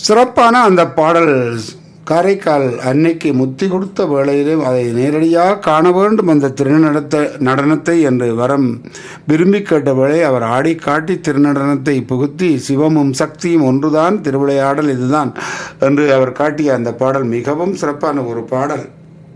சிறப்பான அந்த பாடல் காரைக்கால் அன்னைக்கு முத்தி கொடுத்த வேளையிலே அதை நேரடியாக காண வேண்டும் அந்த திருநடத்த நடனத்தை என்று வரம் விரும்பி கேட்ட வேளை அவர் ஆடி காட்டி திருநடனத்தை புகுத்தி சிவமும் சக்தியும் ஒன்றுதான் திருவிளையாடல் இதுதான் என்று அவர் காட்டிய அந்த பாடல் மிகவும் சிறப்பான ஒரு பாடல்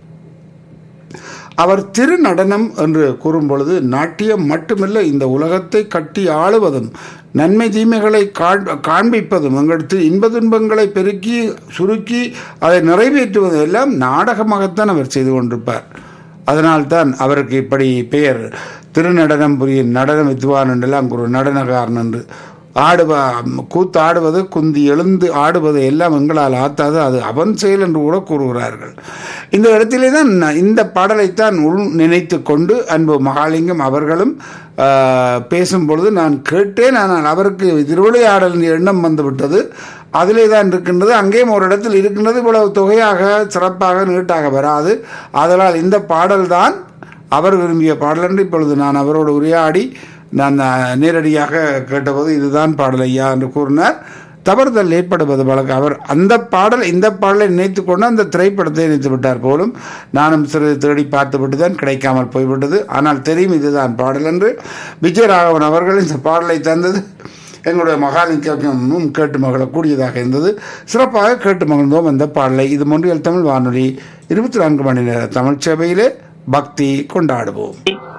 அவர் திருநடனம் என்று கூறும் பொழுது நாட்டியம் மட்டுமல்ல இந்த உலகத்தை கட்டி ஆளுவதும் நன்மை தீமைகளை காண்பிப்பதும் எங்களுக்கு இன்ப துன்பங்களை பெருக்கி சுருக்கி அதை நிறைவேற்றுவதும் எல்லாம் நாடகமாகத்தான் அவர் செய்து கொண்டிருப்பார் அதனால்தான் அவருக்கு இப்படி பெயர் திருநடனம் புரியும் நடன வித்வான் என்றெல்லாம் ஒரு நடனகாரன் என்று ஆடுவ கூத்து ஆடுவது குந்தி எழுந்து ஆடுவது எல்லாம் எங்களால் ஆத்தாது அது அவன் செயல் என்று கூட கூறுகிறார்கள் இந்த இடத்திலே தான் இந்த பாடலைத்தான் உள் நினைத்து கொண்டு அன்பு மகாலிங்கம் அவர்களும் பேசும் பொழுது நான் கேட்டேன் ஆனால் அவருக்கு திருவிளையாடல் எண்ணம் வந்துவிட்டது அதிலே தான் இருக்கின்றது அங்கேயும் ஒரு இடத்தில் இருக்கின்றது இவ்வளவு தொகையாக சிறப்பாக நீட்டாக வராது அதனால் இந்த பாடல்தான் அவர் விரும்பிய பாடல் என்று இப்பொழுது நான் அவரோடு உரையாடி நான் நேரடியாக கேட்டபோது இதுதான் பாடல் ஐயா என்று கூறினார் தவறுதல் ஏற்படுவது வழக்கு அவர் அந்த பாடல் இந்த பாடலை நினைத்து கொண்டு அந்த திரைப்படத்தை நினைத்து விட்டார் போலும் நானும் சிறிது தேடி பார்த்துவிட்டு தான் கிடைக்காமல் போய்விட்டது ஆனால் தெரியும் இதுதான் பாடல் என்று விஜயராகவன் அவர்கள் இந்த பாடலை தந்தது எங்களுடைய மகாலிங்கமும் கேட்டு மகிழக்கூடியதாக இருந்தது சிறப்பாக கேட்டு மகிழ்ந்தோம் அந்த பாடலை இது மொன்றியல் தமிழ் வானொலி இருபத்தி நான்கு மணி நேர தமிழ் சேவையிலே பக்தி கொண்டாடுவோம்